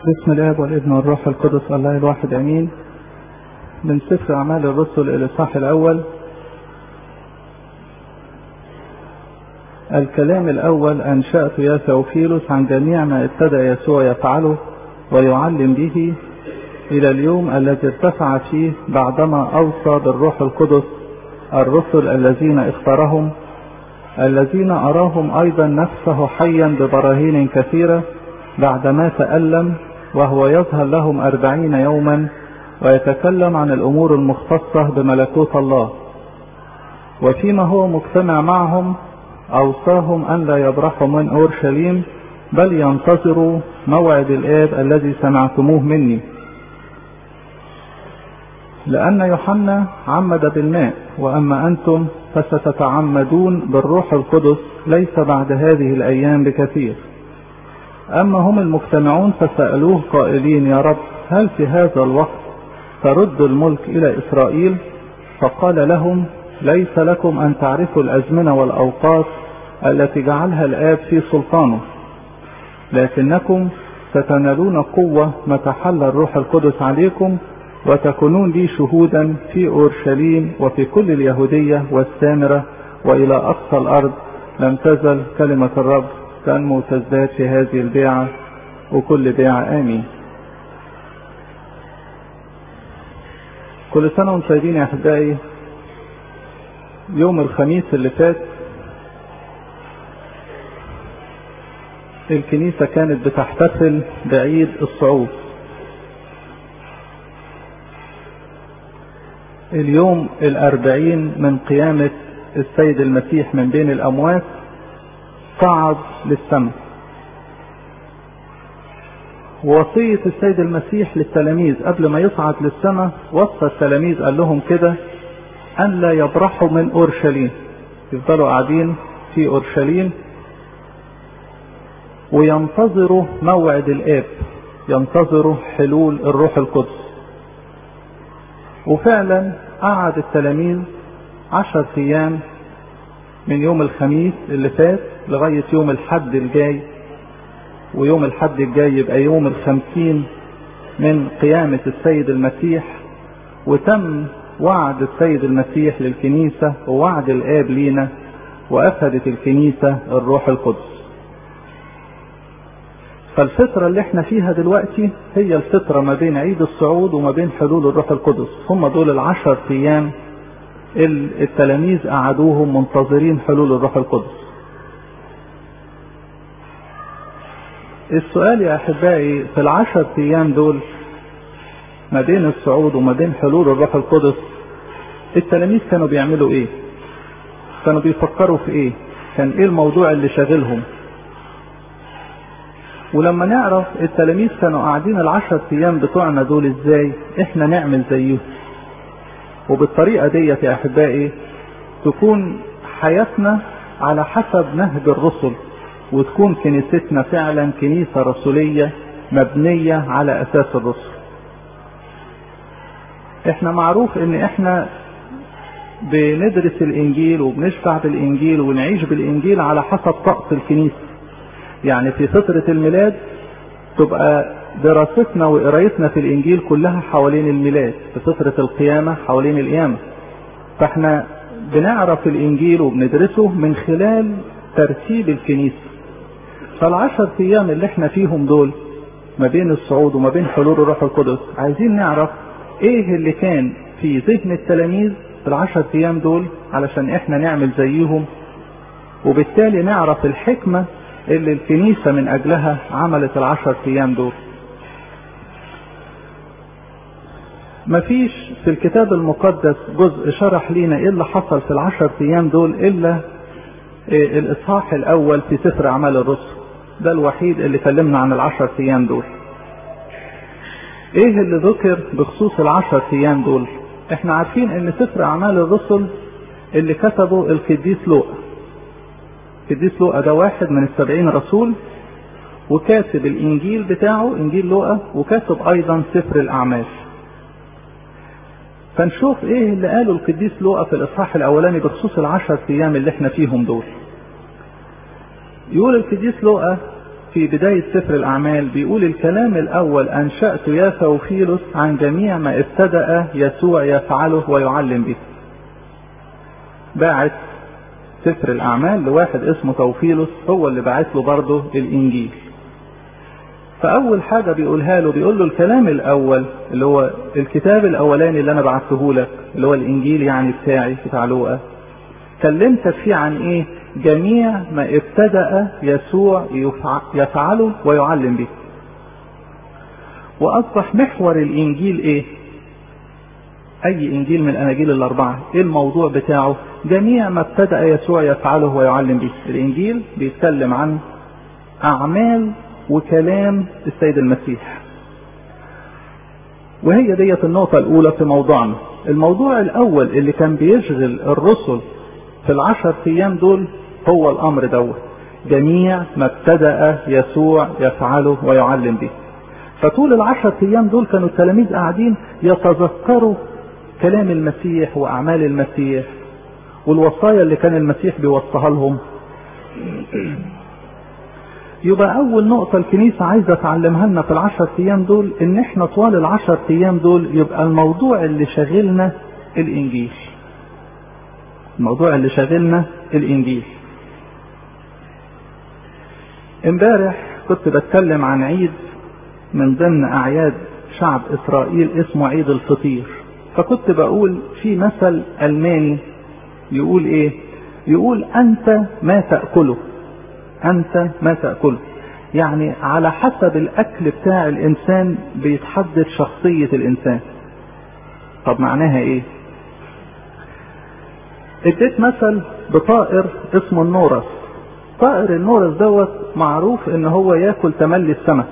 بسم الاب والابن والروح القدس الله الواحد امين من سفر اعمال الرسل الاصحاح الاول الكلام الاول انشات يا ثوفيلوس عن جميع ما ابتدى يسوع يفعله ويعلم به الى اليوم الذي ارتفع فيه بعدما اوصى بالروح القدس الرسل الذين اختارهم الذين اراهم ايضا نفسه حيا ببراهين كثيره بعدما تألم وهو يظهر لهم أربعين يوما ويتكلم عن الأمور المختصة بملكوت الله وفيما هو مجتمع معهم أوصاهم أن لا يبرحوا من أورشليم بل ينتظروا موعد الآب الذي سمعتموه مني لأن يوحنا عمد بالماء وأما أنتم فستتعمدون بالروح القدس ليس بعد هذه الأيام بكثير أما هم المجتمعون فسألوه قائلين يا رب هل في هذا الوقت ترد الملك إلى إسرائيل فقال لهم ليس لكم أن تعرفوا الأزمنة والأوقات التي جعلها الآب في سلطانه لكنكم ستنالون قوة متى حل الروح القدس عليكم وتكونون لي شهودا في أورشليم وفي كل اليهودية والسامرة وإلى أقصى الأرض لم تزل كلمة الرب تنمو وتزداد في هذه البيعة وكل بيعة آمين كل سنة وانتم طيبين يا أحبائي يوم الخميس اللي فات الكنيسة كانت بتحتفل بعيد الصعود اليوم الأربعين من قيامة السيد المسيح من بين الأموات صعد للسماء ووصية السيد المسيح للتلاميذ قبل ما يصعد للسماء وصى التلاميذ قال لهم كده أن لا يبرحوا من أورشليم يفضلوا قاعدين في أورشليم وينتظروا موعد الآب ينتظروا حلول الروح القدس وفعلا قعد التلاميذ عشر أيام من يوم الخميس اللي فات لغاية يوم الحد الجاي ويوم الحد الجاي يبقى يوم الخمسين من قيامة السيد المسيح وتم وعد السيد المسيح للكنيسة ووعد الآب لينا وأخذت الكنيسة الروح القدس فالفترة اللي احنا فيها دلوقتي هي الفترة ما بين عيد الصعود وما بين حلول الروح القدس هم دول العشر أيام التلاميذ قعدوهم منتظرين حلول الروح القدس السؤال يا احبائي في العشر ايام دول ما بين الصعود وما بين حلول الروح القدس التلاميذ كانوا بيعملوا ايه كانوا بيفكروا في ايه كان ايه الموضوع اللي شاغلهم ولما نعرف التلاميذ كانوا قاعدين العشر ايام بتوعنا دول ازاي احنا نعمل زيهم وبالطريقة ديت يا أحبائي تكون حياتنا على حسب نهج الرسل وتكون كنيستنا فعلا كنيسة رسولية مبنية على أساس الرسل احنا معروف ان احنا بندرس الانجيل وبنشفع بالانجيل ونعيش بالانجيل على حسب طقس الكنيسة يعني في فترة الميلاد تبقى دراستنا وقرايتنا في الانجيل كلها حوالين الميلاد في فترة القيامة حوالين القيامة فاحنا بنعرف الانجيل وبندرسه من خلال ترتيب الكنيسة فالعشر ايام اللي احنا فيهم دول ما بين الصعود وما بين حلول الروح القدس عايزين نعرف ايه اللي كان في ذهن التلاميذ في العشر ايام دول علشان احنا نعمل زيهم وبالتالي نعرف الحكمة اللي الكنيسة من اجلها عملت العشر ايام دول مفيش في الكتاب المقدس جزء شرح لينا ايه اللي حصل في العشر ايام دول الا إيه الاصحاح الاول في سفر اعمال الرسل ده الوحيد اللي كلمنا عن العشر ايام دول ايه اللي ذكر بخصوص العشر ايام دول احنا عارفين ان سفر اعمال الرسل اللي كتبه القديس لوقا القديس لوقا ده واحد من السبعين رسول وكاتب الانجيل بتاعه انجيل لوقا وكاتب ايضا سفر الاعمال فنشوف ايه اللي قاله القديس لوقا في الاصحاح الاولاني بخصوص العشر ايام اللي احنا فيهم دول يقول القديس لوقا في بداية سفر الأعمال بيقول الكلام الأول أنشأت يا ثوفيلوس عن جميع ما ابتدأ يسوع يفعله ويعلم به. باعت سفر الأعمال لواحد اسمه توفيلوس هو اللي باعت له برضه الإنجيل. فأول حاجة بيقولها له بيقول له الكلام الأول اللي هو الكتاب الأولاني اللي أنا بعته لك اللي هو الإنجيل يعني بتاعي بتاع لوقا كلمتك فيه عن إيه؟ جميع ما ابتدأ يسوع يفعله ويعلم به. وأصبح محور الإنجيل إيه؟ أي إنجيل من الأناجيل الأربعة، إيه الموضوع بتاعه؟ جميع ما ابتدأ يسوع يفعله ويعلم به. الإنجيل بيتكلم عن أعمال وكلام السيد المسيح. وهي ديت النقطة الأولى في موضوعنا. الموضوع الأول اللي كان بيشغل الرسل في العشر أيام دول هو الأمر دوت. جميع ما ابتدأ يسوع يفعله ويعلم به. فطول العشر أيام دول كانوا التلاميذ قاعدين يتذكروا كلام المسيح وأعمال المسيح والوصايا اللي كان المسيح بيوصيها لهم يبقى أول نقطة الكنيسة عايزة تعلمها لنا في العشر أيام دول إن إحنا طوال العشر أيام دول يبقى الموضوع اللي شاغلنا الإنجيل. الموضوع اللي شاغلنا الإنجيل. امبارح كنت بتكلم عن عيد من ضمن أعياد شعب إسرائيل اسمه عيد الفطير. فكنت بقول في مثل ألماني يقول إيه؟ يقول أنت ما تأكله أنت ما تأكله يعني على حسب الأكل بتاع الإنسان بيتحدد شخصية الإنسان طب معناها إيه اديت مثل بطائر اسمه النورس طائر النورس دوت معروف ان هو ياكل تملي السمك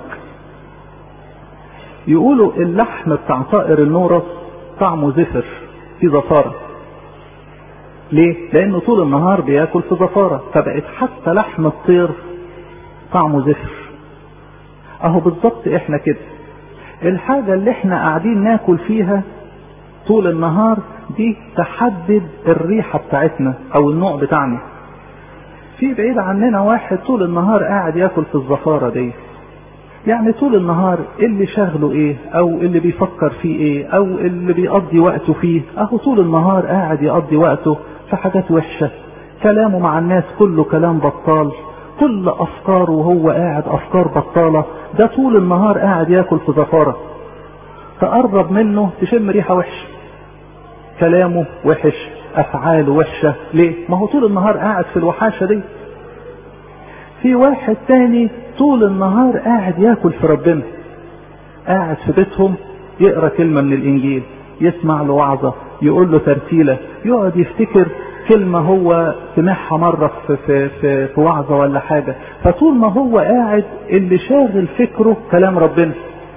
يقولوا اللحم بتاع طائر النورس طعمه زفر في زفاره ليه؟ لأنه طول النهار بياكل في زفارة فبقت حتى لحم الطير طعمه زفر. أهو بالظبط إحنا كده. الحاجة اللي إحنا قاعدين ناكل فيها طول النهار دي تحدد الريحة بتاعتنا أو النوع بتاعنا. في بعيد عننا واحد طول النهار قاعد ياكل في الزفارة دي. يعني طول النهار اللي شغله ايه او اللي بيفكر فيه ايه او اللي بيقضي وقته فيه اهو طول النهار قاعد يقضي وقته في حاجات وحشة كلامه مع الناس كله كلام بطال كل افكاره وهو قاعد افكار بطالة ده طول النهار قاعد ياكل في زفارة تقرب منه تشم ريحة وحشة كلامه وحش افعاله وحشة ليه ما هو طول النهار قاعد في الوحاشة دي في واحد تاني طول النهار قاعد ياكل في ربنا قاعد في بيتهم يقرا كلمة من الانجيل يسمع له وعظة يقول له ترتيلة يقعد يفتكر كلمة هو سمعها مرة في, في, في, في وعظة ولا حاجة فطول ما هو قاعد اللي شاغل فكره كلام ربنا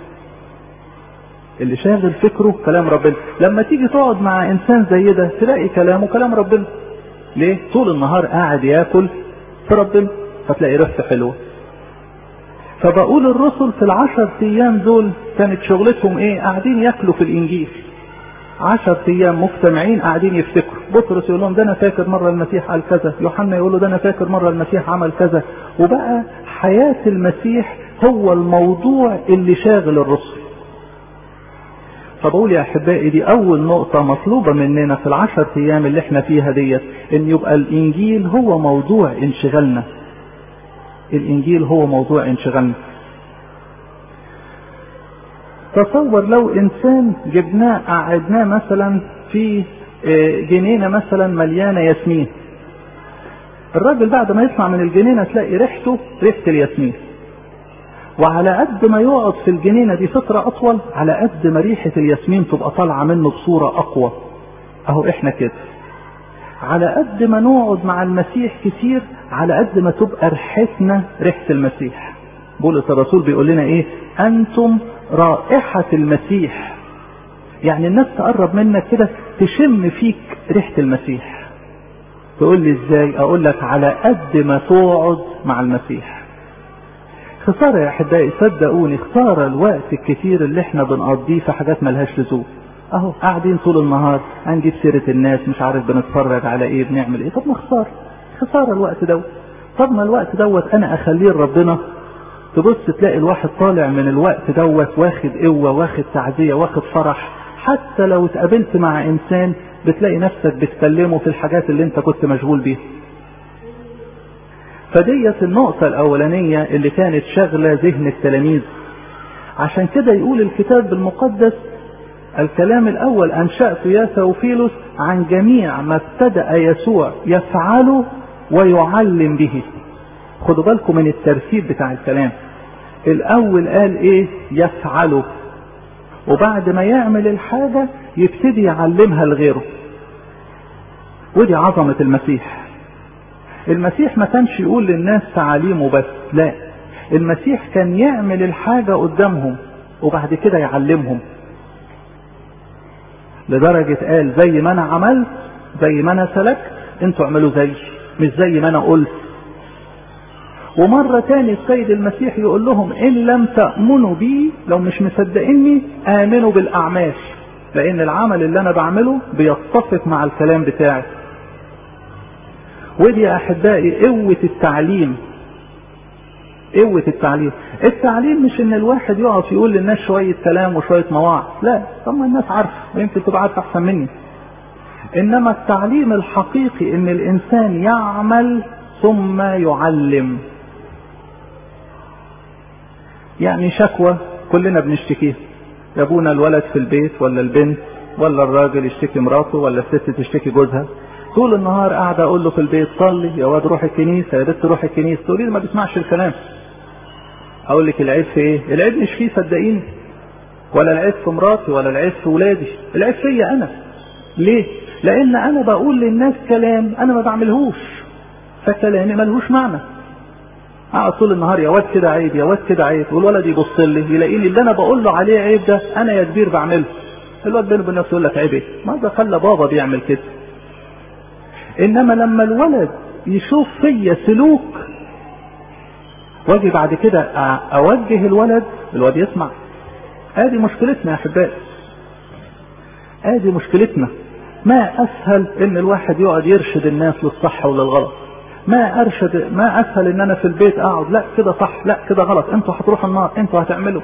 اللي شاغل فكره كلام ربنا لما تيجي تقعد مع انسان زي ده تلاقي كلامه كلام ربنا ليه طول النهار قاعد ياكل في ربنا فتلاقي ريحته حلوه فبقول الرسل في العشر ايام دول كانت شغلتهم ايه قاعدين ياكلوا في الانجيل عشر ايام مجتمعين قاعدين يفتكروا بطرس يقول لهم ده انا فاكر مره المسيح قال كذا يوحنا يقول له ده انا فاكر مره المسيح عمل كذا وبقى حياه المسيح هو الموضوع اللي شاغل الرسل فبقول يا احبائي دي اول نقطه مطلوبه مننا في العشر ايام اللي احنا فيها ديت ان يبقى الانجيل هو موضوع انشغالنا الانجيل هو موضوع انشغالنا تصور لو انسان جبناه قعدناه مثلا في جنينه مثلا مليانه ياسمين الراجل بعد ما يطلع من الجنينه تلاقي ريحته ريحه الياسمين وعلى قد ما يقعد في الجنينه دي فتره اطول على قد ما ريحه الياسمين تبقى طالعه منه بصوره اقوى اهو احنا كده على قد ما نقعد مع المسيح كتير على قد ما تبقى ريحتنا ريحه المسيح بولس الرسول بيقول لنا ايه انتم رائحه المسيح يعني الناس تقرب منك كده تشم فيك ريحه المسيح تقول لي ازاي اقول لك على قد ما تقعد مع المسيح خسارة يا احبائي صدقوني خسارة الوقت الكتير اللي احنا بنقضيه في حاجات ملهاش لزوم اهو قاعدين طول النهار هنجيب سيرة الناس مش عارف بنتفرج على ايه بنعمل ايه طب ما خسارة خسارة الوقت دوت طب ما الوقت دوت انا اخليه لربنا تبص تلاقي الواحد طالع من الوقت دوت واخد قوة واخد تعزية واخد فرح حتى لو اتقابلت مع انسان بتلاقي نفسك بتكلمه في الحاجات اللي انت كنت مشغول بيها فديت النقطة الأولانية اللي كانت شغلة ذهن التلاميذ عشان كده يقول الكتاب المقدس الكلام الأول أنشأت يا ثوفيلوس عن جميع ما ابتدأ يسوع يفعله ويعلم به خدوا بالكم من الترتيب بتاع الكلام الأول قال إيه يفعله وبعد ما يعمل الحاجة يبتدي يعلمها لغيره ودي عظمة المسيح المسيح ما كانش يقول للناس تعاليمه بس لا المسيح كان يعمل الحاجة قدامهم وبعد كده يعلمهم لدرجة قال زي ما انا عملت زي ما انا سلكت انتوا اعملوا زي مش زي ما انا قلت ومرة تاني السيد المسيح يقول لهم ان لم تأمنوا بي لو مش مصدقيني امنوا بالاعمال لان العمل اللي انا بعمله بيتفق مع الكلام بتاعي ودي يا احبائي قوة التعليم قوة التعليم التعليم مش ان الواحد يقف يقول للناس شوية كلام وشوية مواعظ لا طب ما الناس عارفة ويمكن تبقى عارفة احسن مني انما التعليم الحقيقي ان الانسان يعمل ثم يعلم يعني شكوى كلنا بنشتكيها يا ابونا الولد في البيت ولا البنت ولا الراجل يشتكي مراته ولا الست تشتكي جوزها طول النهار قاعد اقول له في البيت صلي يا واد روح الكنيسه يا بنت روح الكنيسه تقولي لي ما بيسمعش الكلام اقول لك العيب في ايه العيب مش فيه صدقيني ولا العيب في مراتي ولا العيب في ولادي العيب فيا انا ليه لان انا بقول للناس كلام انا ما بعملهوش فكلامي ملهوش معنى اقعد طول النهار يا واد كده عيب يا واد كده عيب والولد يبص لي يلاقيني اللي انا بقول له عليه عيب ده انا يا كبير بعمله الواد بينه وبين نفسه يقول لك عيب ايه ما ده خلى بابا بيعمل كده انما لما الولد يشوف فيا سلوك واجي بعد كده اوجه الولد الولد يسمع ادي مشكلتنا يا احبائي ادي مشكلتنا ما اسهل ان الواحد يقعد يرشد الناس للصح وللغلط ما ارشد ما اسهل ان انا في البيت اقعد لا كده صح لا كده غلط انتوا هتروحوا النار انتوا هتعملوا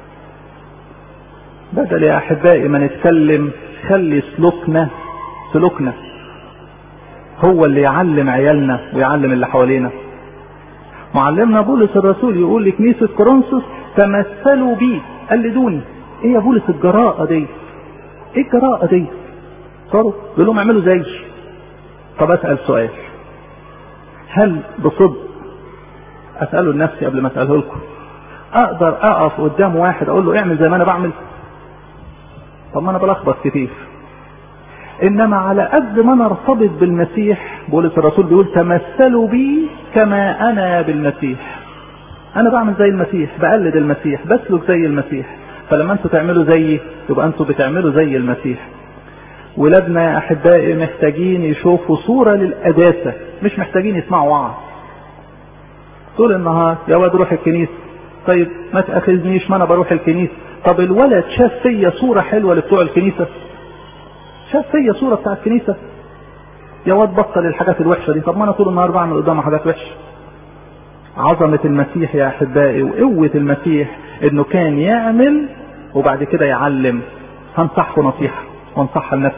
بدل يا احبائي ما نتكلم خلي سلوكنا سلوكنا هو اللي يعلم عيالنا ويعلم اللي حوالينا معلمنا بولس الرسول يقول لكنيسة كورنثوس تمثلوا بي قلدوني ايه يا بولس الجراءة دي ايه الجراءة دي صاروا يقول لهم اعملوا زي طب اسأل سؤال هل بصدق اسأله لنفسي قبل ما اسأله لكم اقدر اقف قدام واحد اقول له اعمل زي ما انا بعمل طب ما انا بلخبط كتير انما على قد ما انا ارتبط بالمسيح بولس الرسول بيقول تمثلوا بي كما انا بالمسيح انا بعمل زي المسيح بقلد المسيح بسلك زي المسيح فلما انتوا تعملوا زيي يبقى انتوا بتعملوا زي المسيح ولادنا يا احبائي محتاجين يشوفوا صورة للقداسة مش محتاجين يسمعوا وعظ طول النهار يا واد روح الكنيسة طيب ما تاخذنيش ما انا بروح الكنيسة طب الولد شاف فيا صورة حلوة لبتوع الكنيسة شاف فيا صورة بتاع الكنيسة يا واد بطل الحاجات الوحشة دي طب ما انا طول النهار بعمل قدامه حاجات وحشة عظمة المسيح يا احبائي وقوة المسيح انه كان يعمل وبعد كده يعلم هنصحه نصيحة وانصحها لنفسي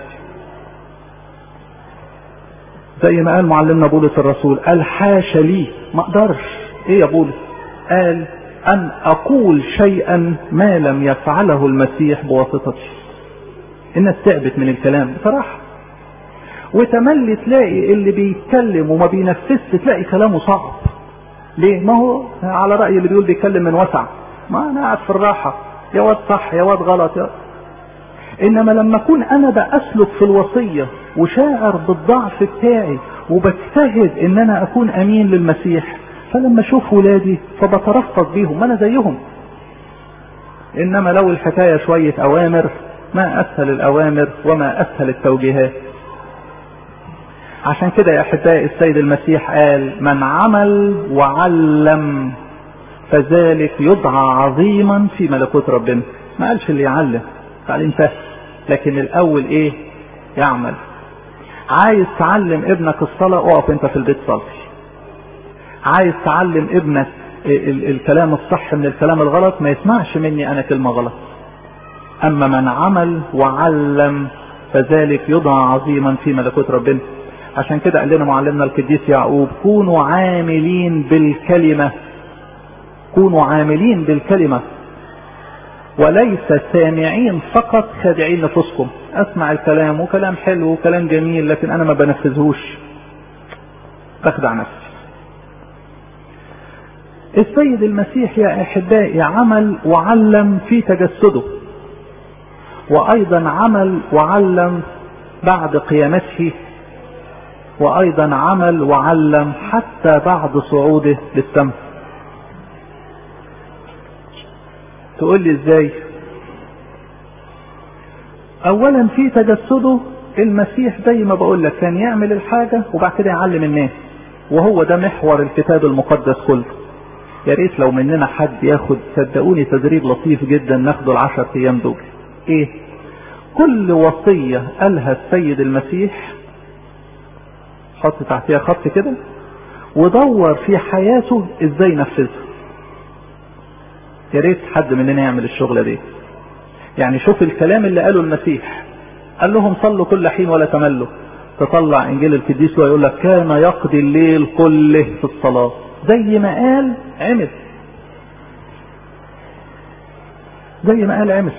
زي ما قال معلمنا بولس الرسول قال حاشا لي ما اقدرش ايه يا بولس قال ان اقول شيئا ما لم يفعله المسيح بواسطتي الناس تعبت من الكلام بصراحة وتملي تلاقي اللي بيتكلم وما بينفذش تلاقي كلامه صعب ليه ما هو على رأي اللي بيقول بيتكلم من وسع ما انا قاعد في الراحة يا واد صح يا واد غلط يا انما لما اكون انا بأسلك في الوصية وشاعر بالضعف بتاعي وبجتهد ان انا اكون امين للمسيح فلما اشوف ولادي فبترفض بيهم ما انا زيهم انما لو الحكاية شوية اوامر ما اسهل الاوامر وما اسهل التوجيهات عشان كده يا احبائي السيد المسيح قال من عمل وعلم فذلك يدعى عظيما في ملكوت ربنا ما قالش اللي يعلم تعليم سهل لكن الاول ايه يعمل عايز تعلم ابنك الصلاة اقف انت في البيت صلي عايز تعلم ابنك ال الكلام الصح من الكلام الغلط ما يسمعش مني انا كلمة غلط اما من عمل وعلم فذلك يضع عظيما في ملكوت ربنا عشان كده قال لنا معلمنا القديس يعقوب كونوا عاملين بالكلمة كونوا عاملين بالكلمة وليس سامعين فقط خادعين نفوسكم اسمع الكلام وكلام حلو وكلام جميل لكن انا ما بنفذهوش بخدع نفسي السيد المسيح يا احبائي عمل وعلم في تجسده وايضا عمل وعلم بعد قيامته وايضا عمل وعلم حتى بعد صعوده للسماء تقول لي ازاي اولا في تجسده المسيح زي ما بقول لك كان يعمل الحاجة وبعد كده يعلم الناس وهو ده محور الكتاب المقدس كله يا ريت لو مننا حد ياخد صدقوني تدريب لطيف جدا ناخده العشر ايام دول ايه كل وصية قالها السيد المسيح حط تحتها خط كده ودور في حياته ازاي ينفذها يا ريت حد مننا يعمل الشغله دي يعني شوف الكلام اللي قاله المسيح قال لهم صلوا كل حين ولا تملوا تطلع انجيل القديس ويقول لك كان يقضي الليل كله في الصلاه زي ما قال عمل زي ما قال عمل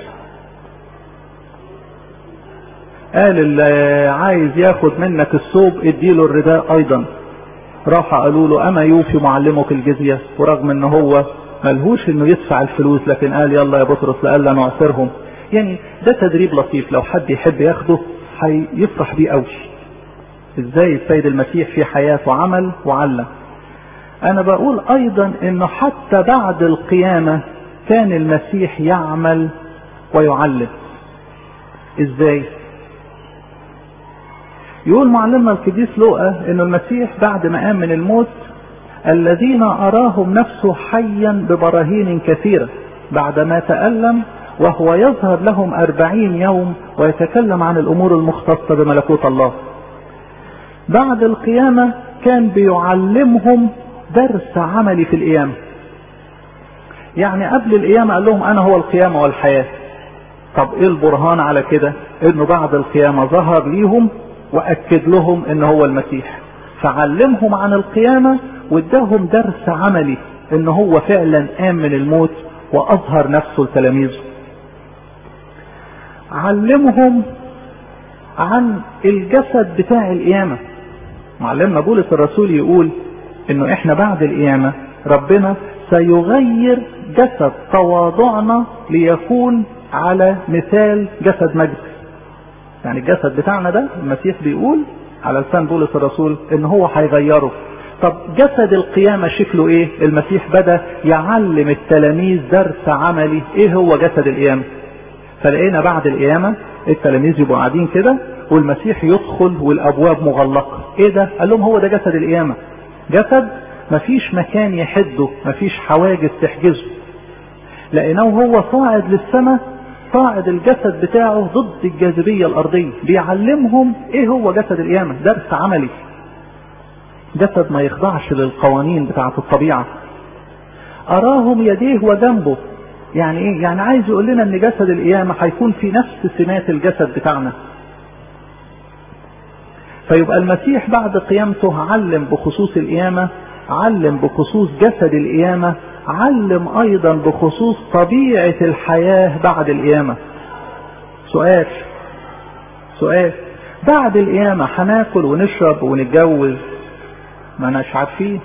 قال اللي عايز ياخد منك الثوب اديله الرداء ايضا راح قالوا له اما يوفي معلمك الجزيه ورغم ان هو ملهوش انه يدفع الفلوس لكن قال يلا يا بطرس لألا نعصرهم يعني ده تدريب لطيف لو حد يحب ياخده هيفرح بيه قوي ازاي السيد المسيح في حياته عمل وعلم انا بقول ايضا انه حتى بعد القيامة كان المسيح يعمل ويعلم ازاي يقول معلمنا القديس لوقا انه المسيح بعد ما قام من الموت الذين أراهم نفسه حيا ببراهين كثيرة بعدما تألم وهو يظهر لهم أربعين يوم ويتكلم عن الأمور المختصة بملكوت الله بعد القيامة كان بيعلمهم درس عملي في القيامة يعني قبل القيامة قال لهم أنا هو القيامة والحياة طب إيه البرهان على كده إنه بعد القيامة ظهر ليهم وأكد لهم إن هو المسيح فعلمهم عن القيامة واداهم درس عملي ان هو فعلا قام من الموت واظهر نفسه لتلاميذه علمهم عن الجسد بتاع القيامة معلمنا بولس الرسول يقول انه احنا بعد القيامة ربنا سيغير جسد تواضعنا ليكون على مثال جسد مجد يعني الجسد بتاعنا ده المسيح بيقول على لسان بولس الرسول ان هو هيغيره طب جسد القيامة شكله ايه المسيح بدأ يعلم التلاميذ درس عملي ايه هو جسد القيامة فلقينا بعد القيامة التلاميذ يبقوا قاعدين كده والمسيح يدخل والابواب مغلقة ايه ده قال لهم هو ده جسد القيامة جسد مفيش مكان يحده مفيش حواجز تحجزه لقيناه هو صاعد للسماء صاعد الجسد بتاعه ضد الجاذبية الأرضية بيعلمهم إيه هو جسد القيامة درس عملي جسد ما يخضعش للقوانين بتاعة الطبيعة أراهم يديه وجنبه يعني إيه؟ يعني عايز يقول لنا إن جسد القيامة هيكون في نفس سمات الجسد بتاعنا فيبقى المسيح بعد قيامته علم بخصوص القيامة علم بخصوص جسد القيامة علم ايضا بخصوص طبيعة الحياة بعد القيامة سؤال سؤال بعد القيامة هناكل ونشرب ونتجوز ما اناش عارفين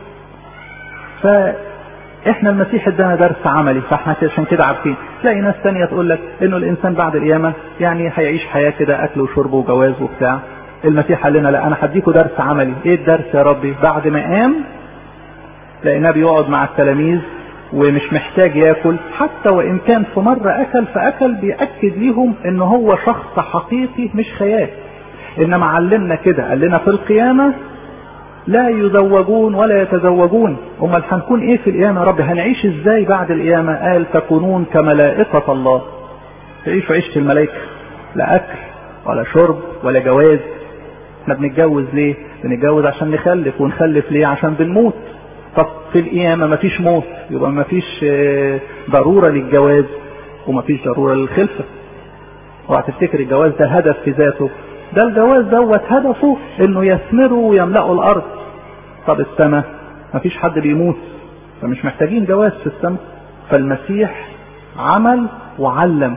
فاحنا المسيح ادانا درس عملي فاحنا عشان كده عارفين تلاقي ناس تانية تقول لك انه الانسان بعد القيامة يعني هيعيش حياة كده اكل وشرب وجواز وبتاع المسيح قال لنا لا انا هديكوا درس عملي ايه الدرس يا ربي بعد ما قام لقيناه بيقعد مع التلاميذ ومش محتاج ياكل حتى وان كان في مرة اكل فاكل بيأكد ليهم ان هو شخص حقيقي مش خيال انما علمنا كده قال لنا في القيامة لا يزوجون ولا يتزوجون امال هنكون ايه في القيامة يا رب هنعيش ازاي بعد القيامة قال تكونون كملائكة الله تعيشوا عيشة الملائكة لا اكل ولا شرب ولا جواز احنا بنتجوز ليه بنتجوز عشان نخلف ونخلف ليه عشان بنموت طب في القيامة مفيش موت يبقى مفيش ضرورة للجواز ومفيش ضرورة للخلفة اوعى تفتكر الجواز ده هدف في ذاته ده الجواز دوت هدفه انه يثمروا ويملأوا الارض طب السماء مفيش حد بيموت فمش محتاجين جواز في السماء فالمسيح عمل وعلم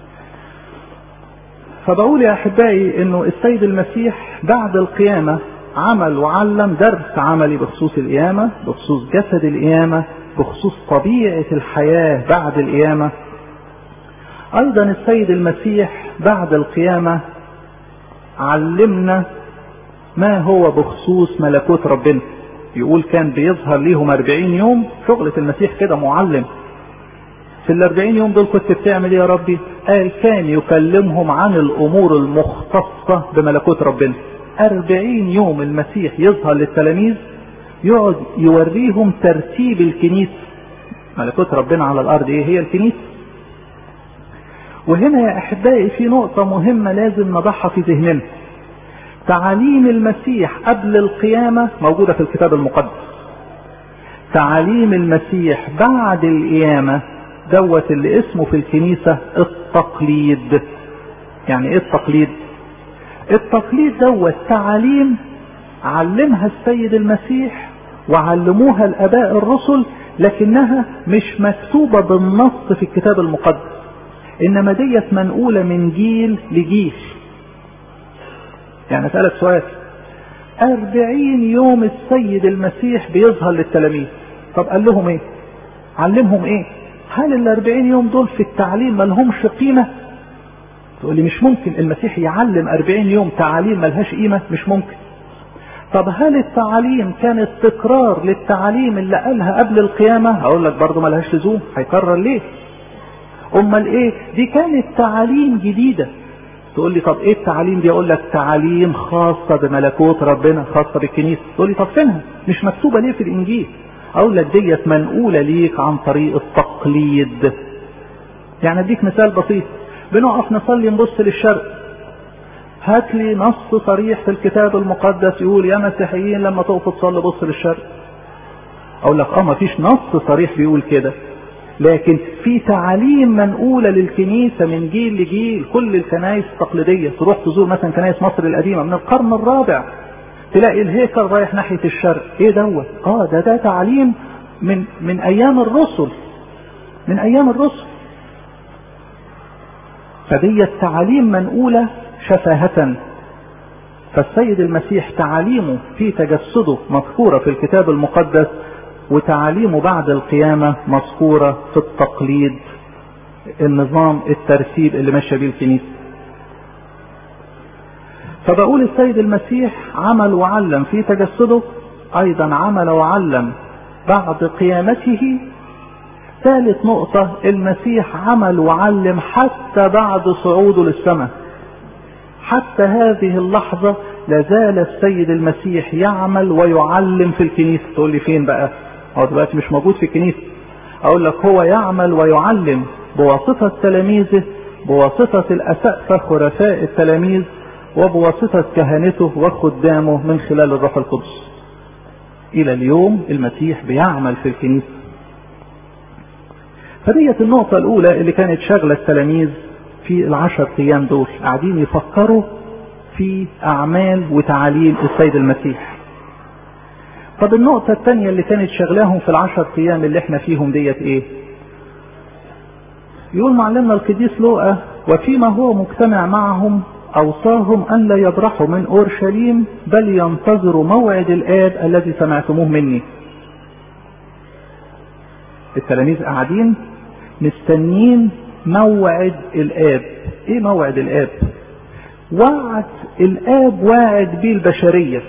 فبقول يا احبائي انه السيد المسيح بعد القيامه عمل وعلم درس عملي بخصوص القيامه بخصوص جسد القيامه بخصوص طبيعه الحياه بعد القيامه ايضا السيد المسيح بعد القيامه علمنا ما هو بخصوص ملكوت ربنا يقول كان بيظهر ليهم أربعين يوم شغلة المسيح كده معلم في الأربعين يوم دول كنت بتعمل ايه يا ربي قال كان يكلمهم عن الأمور المختصة بملكوت ربنا أربعين يوم المسيح يظهر للتلاميذ يقعد يوريهم ترتيب الكنيسة ملكوت ربنا على الأرض ايه هي الكنيسة وهنا يا أحبائي في نقطة مهمة لازم نضعها في ذهننا تعاليم المسيح قبل القيامة موجودة في الكتاب المقدس تعاليم المسيح بعد القيامة دوت اللي اسمه في الكنيسة التقليد يعني ايه التقليد التقليد دوت تعاليم علمها السيد المسيح وعلموها الاباء الرسل لكنها مش مكتوبة بالنص في الكتاب المقدس انما ديت منقولة من جيل لجيل يعني اسألك سؤال أربعين يوم السيد المسيح بيظهر للتلاميذ طب قال لهم ايه علمهم ايه هل الأربعين يوم دول في التعليم ملهمش قيمة تقول لي مش ممكن المسيح يعلم أربعين يوم تعاليم ملهاش قيمة مش ممكن طب هل التعاليم كانت تكرار للتعاليم اللي قالها قبل القيامة هقول لك برضه ملهاش لزوم هيكرر ليه امال ايه دي كانت تعاليم جديدة تقول لي طب ايه التعاليم دي اقول لك تعاليم خاصة بملكوت ربنا خاصة بالكنيسة تقول لي طب فينها مش مكتوبة ليه في الانجيل اقول لك ديت منقولة ليك عن طريق التقليد يعني اديك مثال بسيط بنقف نصلي نبص للشرق هات لي نص صريح في الكتاب المقدس يقول يا مسيحيين لما تقفوا تصلي بص للشرق اقول لك اه ما فيش نص صريح بيقول كده لكن في تعاليم منقولة للكنيسة من جيل لجيل كل الكنائس التقليدية تروح تزور مثلا كنائس مصر القديمة من القرن الرابع تلاقي الهيكل رايح ناحية الشرق ايه دوت اه ده ده تعليم من من ايام الرسل من ايام الرسل فدي التعاليم منقولة شفاهة فالسيد المسيح تعاليمه في تجسده مذكورة في الكتاب المقدس وتعاليمه بعد القيامة مذكورة في التقليد النظام الترتيب اللي ماشية بيه الكنيسة فبقول السيد المسيح عمل وعلم في تجسده ايضا عمل وعلم بعد قيامته ثالث نقطة المسيح عمل وعلم حتى بعد صعوده للسماء حتى هذه اللحظة لازال السيد المسيح يعمل ويعلم في الكنيسة تقول لي فين بقى هو دلوقتي مش موجود في الكنيسة اقول لك هو يعمل ويعلم بواسطة تلاميذه بواسطة الأسقفة خرفاء التلاميذ وبواسطة كهنته وخدامه من خلال الروح القدس إلى اليوم المسيح بيعمل في الكنيسة فديت النقطة الأولى اللي كانت شغلة التلاميذ في العشر أيام دول قاعدين يفكروا في أعمال وتعاليم السيد المسيح طب النقطة الثانية اللي كانت شغلاهم في العشر أيام اللي احنا فيهم ديت إيه؟ يقول معلمنا القديس لوقا وفيما هو مجتمع معهم أوصاهم أن لا يبرحوا من أورشليم بل ينتظروا موعد الآب الذي سمعتموه مني. التلاميذ قاعدين مستنيين موعد الآب. إيه موعد الآب؟ وعد الآب واعد بيه البشرية.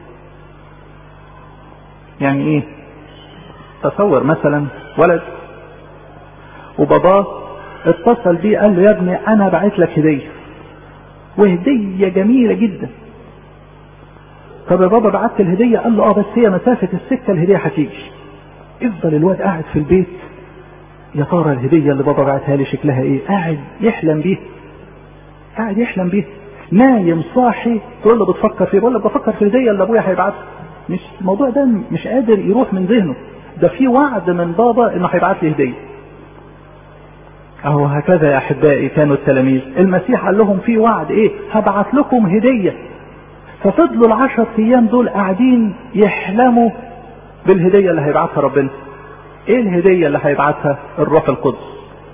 يعني إيه؟ تصور مثلا ولد وباباه اتصل بيه قال له يا ابني أنا بعت لك هدية. وهدية جميلة جدا طب يا بابا بعت الهدية قال له اه بس هي مسافة السكة الهدية هتيجي افضل الواد قاعد في البيت يا ترى الهدية اللي بابا بعتها لي شكلها ايه قاعد يحلم بيها قاعد يحلم بيها نايم صاحي تقول له بتفكر فيه بقول له بفكر في الهدية اللي ابويا هيبعتها مش الموضوع ده مش قادر يروح من ذهنه ده في وعد من بابا انه هيبعت لي هديه اهو هكذا يا احبائي كانوا التلاميذ المسيح قال لهم في وعد ايه هبعت لكم هديه ففضلوا العشر ايام دول قاعدين يحلموا بالهديه اللي هيبعتها ربنا ايه الهديه اللي هيبعتها الروح القدس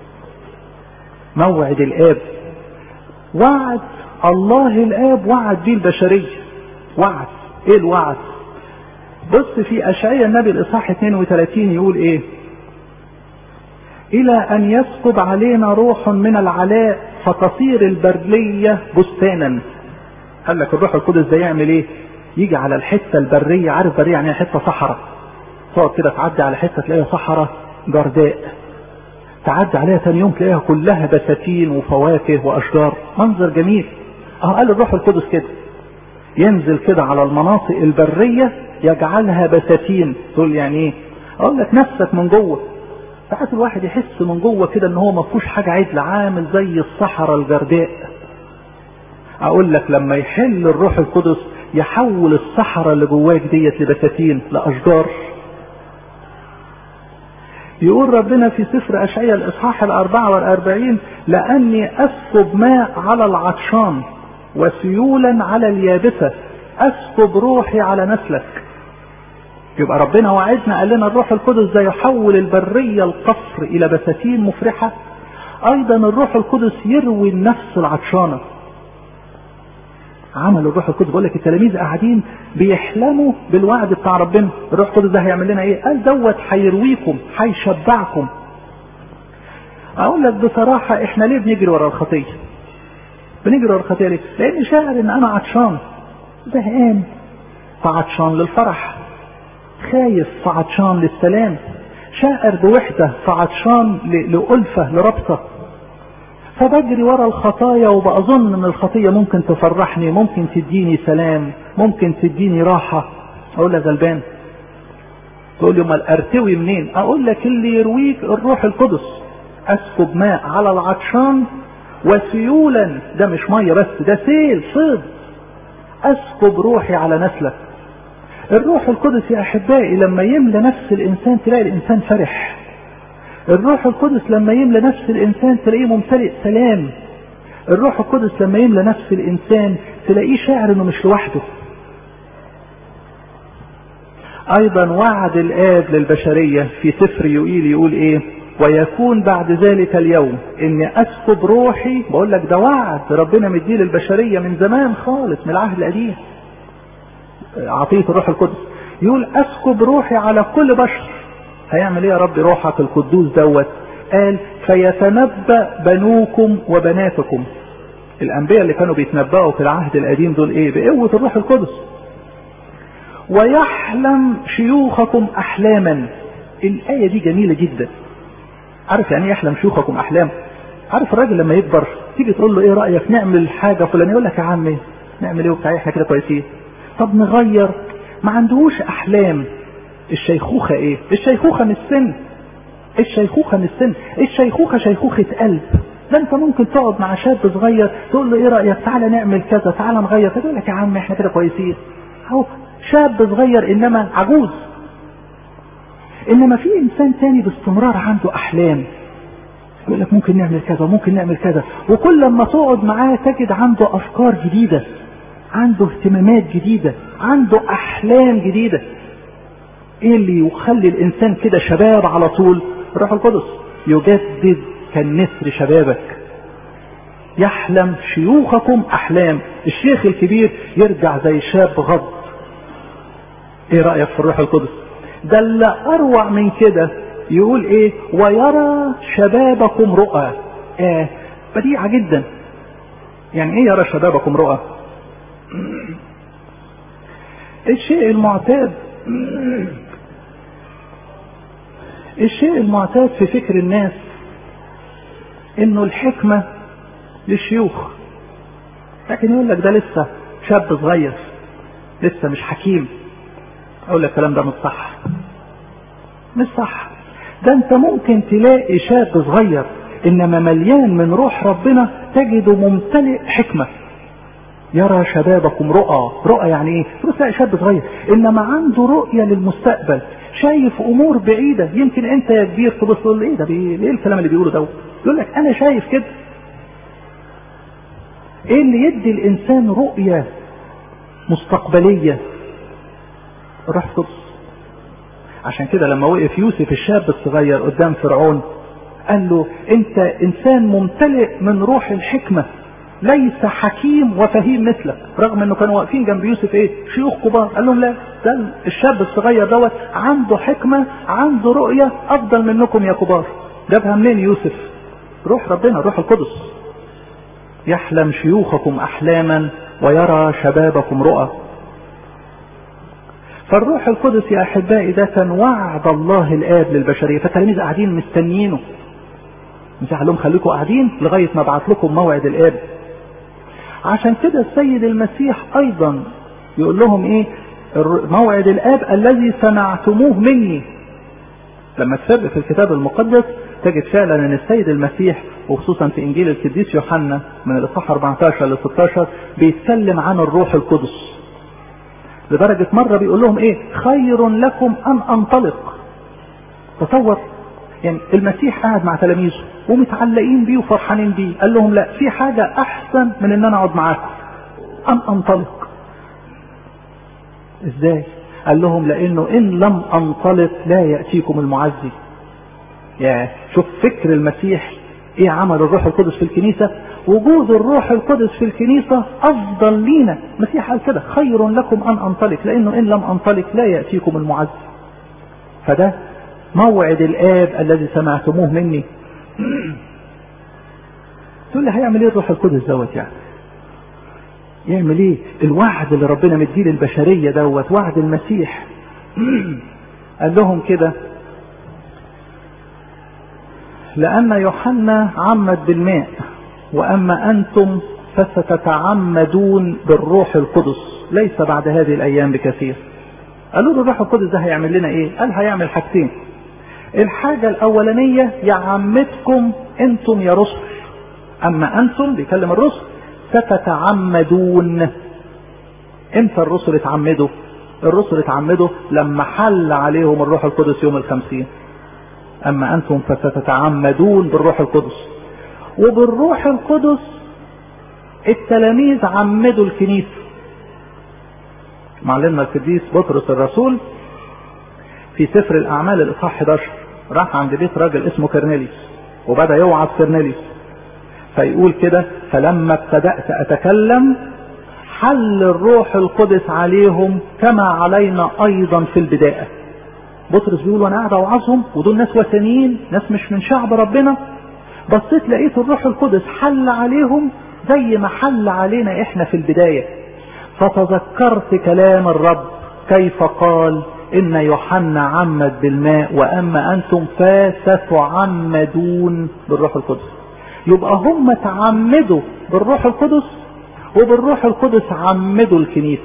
موعد الاب وعد الله الاب وعد بيه البشريه وعد ايه الوعد بص في اشعياء النبي الاصحاح 32 يقول ايه الى ان يسكب علينا روح من العلاء فتصير البرية بستانا قال لك الروح القدس ده يعمل ايه يجي على الحتة البرية عارف برية يعني حتة صحراء تقعد كده تعدي على حتة تلاقيها صحراء جرداء تعدي عليها ثاني يوم تلاقيها كلها بساتين وفواكه واشجار منظر جميل اه قال الروح القدس كده ينزل كده على المناطق البرية يجعلها بساتين تقول يعني ايه اقول لك نفسك من جوه ساعات الواحد يحس من جوه كده ان هو ما فيهوش حاجه عدل عامل زي الصحراء الجرداء اقول لك لما يحل الروح القدس يحول الصحراء اللي جواك ديت لبساتين لاشجار يقول ربنا في سفر اشعياء الاصحاح الاربعة والاربعين لاني اسكب ماء على العطشان وسيولا على اليابسة اسكب روحي على نسلك يبقى ربنا وعدنا قال لنا الروح القدس ده يحول البرية القصر الى بساتين مفرحة ايضا الروح القدس يروي النفس العطشانة عمل الروح القدس بقول لك التلاميذ قاعدين بيحلموا بالوعد بتاع ربنا الروح القدس ده هيعمل لنا ايه قال دوت هيرويكم هيشبعكم اقول لك بصراحة احنا ليه بنجري ورا الخطية بنجري ورا الخطية ليه لان شاعر ان انا عطشان زهقان فعطشان للفرح خايف فعطشان للسلام شاعر بوحدة فعطشان لألفة لربطة فبجري ورا الخطايا وبأظن ان الخطية ممكن تفرحني ممكن تديني سلام ممكن تديني راحة اقول لك غلبان تقول لي امال ارتوي منين اقول لك اللي يرويك الروح القدس اسكب ماء على العطشان وسيولا ده مش ميه بس ده سيل صيد اسكب روحي على نسلك الروح القدس يا احبائي لما يملى نفس الانسان تلاقي الانسان فرح الروح القدس لما يملى نفس الانسان تلاقيه ممتلئ سلام الروح القدس لما يملى نفس الانسان تلاقيه شاعر انه مش لوحده ايضا وعد الاب للبشرية في سفر يقيل يقول ايه ويكون بعد ذلك اليوم اني اسكب روحي بقول لك ده وعد ربنا مديه للبشرية من زمان خالص من العهد القديم عطية الروح القدس يقول اسكب روحي على كل بشر هيعمل ايه يا رب روحك القدوس دوت قال فيتنبأ بنوكم وبناتكم الانبياء اللي كانوا بيتنبأوا في العهد القديم دول ايه بقوة الروح القدس ويحلم شيوخكم احلاما الاية دي جميلة جدا عارف يعني ايه يحلم شيوخكم احلام عارف الراجل لما يكبر تيجي تقول له ايه رأيك نعمل حاجة فلان يقول لك يا عمي نعمل ايه وبتاع احنا كده كويسين طب نغير ما عندهوش احلام الشيخوخة ايه الشيخوخة من السن الشيخوخة من السن الشيخوخة شيخوخة قلب ده انت ممكن تقعد مع شاب صغير تقول له ايه رأيك تعالى نعمل كذا تعالى نغير يقول لك يا عم احنا كده كويسين اهو شاب صغير انما عجوز انما في انسان تاني باستمرار عنده احلام يقول لك ممكن نعمل كذا وممكن نعمل كذا وكل لما تقعد معاه تجد عنده افكار جديدة عنده اهتمامات جديدة عنده احلام جديدة ايه اللي يخلي الانسان كده شباب على طول الروح القدس يجدد كالنسر شبابك يحلم شيوخكم احلام الشيخ الكبير يرجع زي شاب غض ايه رأيك في الروح القدس ده اللي اروع من كده يقول ايه ويرى شبابكم رؤى اه بديعة جدا يعني ايه يرى شبابكم رؤى الشيء المعتاد الشيء المعتاد في فكر الناس انه الحكمة للشيوخ لكن يقول لك ده لسه شاب صغير لسه مش حكيم اقول لك الكلام ده مش صح مش صح ده انت ممكن تلاقي شاب صغير انما مليان من روح ربنا تجده ممتلئ حكمة يرى شبابكم رؤى رؤى يعني ايه تبص تلاقي شاب صغير انما عنده رؤية للمستقبل شايف امور بعيدة يمكن انت يا كبير تبص تقول ايه ده بي... ايه الكلام اللي بيقوله ده يقول لك انا شايف كده ايه اللي يدي الانسان رؤية مستقبلية الروح القدس عشان كده لما وقف يوسف الشاب الصغير قدام فرعون قال له انت انسان ممتلئ من روح الحكمة ليس حكيم وفهيم مثلك رغم انه كانوا واقفين جنب يوسف ايه شيوخ كبار قال لهم لا ده الشاب الصغير دوت عنده حكمة عنده رؤية افضل منكم يا كبار جابها منين يوسف روح ربنا روح القدس يحلم شيوخكم احلاما ويرى شبابكم رؤى فالروح القدس يا احبائي ده كان وعد الله الاب للبشريه فالتلاميذ قاعدين مستنيينه مش لهم خليكم قاعدين لغايه ما ابعت لكم موعد الاب عشان كده السيد المسيح ايضا يقول لهم ايه موعد الاب الذي سمعتموه مني لما تسبق في الكتاب المقدس تجد فعلا ان السيد المسيح وخصوصا في انجيل القديس يوحنا من الاصحاح 14 ل 16 بيتكلم عن الروح القدس لدرجة مرة بيقول لهم ايه خير لكم ان انطلق تصور يعني المسيح قاعد مع تلاميذه ومتعلقين بيه وفرحانين بيه قال لهم لا في حاجة احسن من ان انا اقعد معاكم ان انطلق ازاي قال لهم لانه ان لم انطلق لا يأتيكم المعزي يا شوف فكر المسيح ايه عمل الروح القدس في الكنيسة وجود الروح القدس في الكنيسة افضل لينا المسيح قال كده خير لكم ان انطلق لانه ان لم انطلق لا يأتيكم المعز فده موعد الاب الذي سمعتموه مني تقول لي هيعمل ايه الروح القدس دوت يعني يعمل ايه الوعد اللي ربنا مديه للبشرية دوت وعد المسيح قال لهم كده لأن يوحنا عمد بالماء وأما أنتم فستتعمدون بالروح القدس ليس بعد هذه الأيام بكثير قالوا له الروح القدس ده هيعمل لنا إيه قال هيعمل حاجتين الحاجة الأولانية يعمدكم أنتم يا رسل أما أنتم بيكلم الرسل ستتعمدون امتى الرسل اتعمدوا الرسل اتعمدوا لما حل عليهم الروح القدس يوم الخمسين أما أنتم فستتعمدون بالروح القدس وبالروح القدس التلاميذ عمدوا الكنيسة معلمنا القديس بطرس الرسول في سفر الأعمال الإصحاح 11 راح عند بيت راجل اسمه كرنيليس وبدأ يوعظ كرنيليس فيقول كده فلما ابتدأت أتكلم حل الروح القدس عليهم كما علينا أيضا في البداية بطرس بيقول وانا قاعد اوعظهم ودول ناس وثنيين ناس مش من شعب ربنا بصيت لقيت الروح القدس حل عليهم زي ما حل علينا احنا في البداية فتذكرت كلام الرب كيف قال ان يوحنا عمد بالماء واما انتم فستعمدون بالروح القدس يبقى هم تعمدوا بالروح القدس وبالروح القدس عمدوا الكنيسه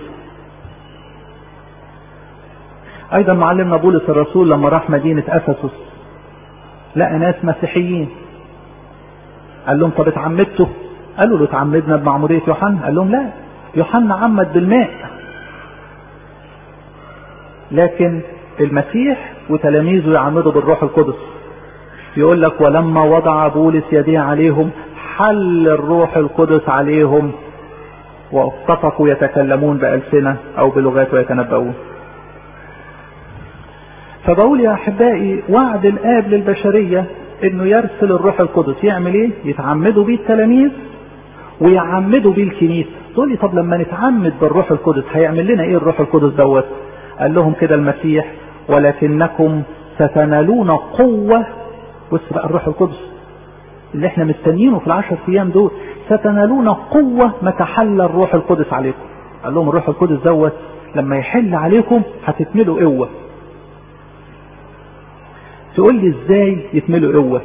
ايضا معلمنا بولس الرسول لما راح مدينة افسس لقى ناس مسيحيين قال لهم طب اتعمدتوا قالوا له اتعمدنا بمعمودية يوحنا قال لهم لا يوحنا عمد بالماء لكن المسيح وتلاميذه يعمدوا بالروح القدس يقول لك ولما وضع بولس يديه عليهم حل الروح القدس عليهم واتفقوا يتكلمون بألسنة أو بلغات ويتنبؤون فبقول يا احبائي وعد الاب للبشريه انه يرسل الروح القدس يعمل ايه؟ يتعمدوا بيه التلاميذ ويعمدوا بيه الكنيسه. تقول لي طب لما نتعمد بالروح القدس هيعمل لنا ايه الروح القدس دوت؟ قال لهم كده المسيح ولكنكم ستنالون قوه بص بقى الروح القدس اللي احنا مستنيينه في العشر ايام دول ستنالون قوه متى حل الروح القدس عليكم. قال لهم الروح القدس دوت لما يحل عليكم هتتملوا قوه تقول لي ازاي يتملوا قوه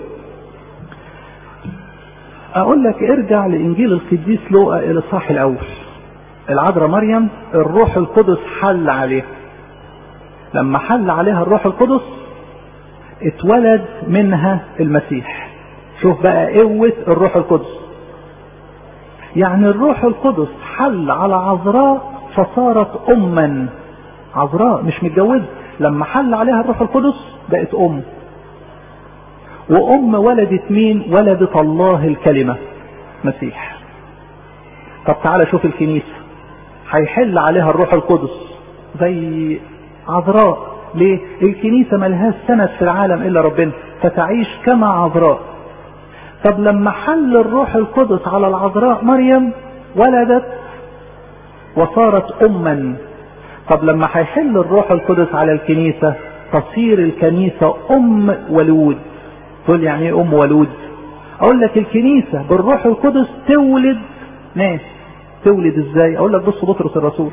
اقول لك ارجع لانجيل القديس لوقا الاصحاح الاول العذراء مريم الروح القدس حل عليها لما حل عليها الروح القدس اتولد منها المسيح شوف بقى قوة الروح القدس يعني الروح القدس حل على عذراء فصارت أما عذراء مش متجوزة لما حل عليها الروح القدس بقت أم وأم ولدت مين ولدت الله الكلمة مسيح طب تعالى شوف الكنيسة هيحل عليها الروح القدس زي عذراء ليه الكنيسة ملهاش سند في العالم إلا ربنا فتعيش كما عذراء طب لما حل الروح القدس على العذراء مريم ولدت وصارت أما طب لما هيحل الروح القدس على الكنيسة تصير الكنيسة أم ولود تقول يعني ايه أم ولود أقول لك الكنيسة بالروح القدس تولد ناس تولد ازاي أقول لك بص بطرس الرسول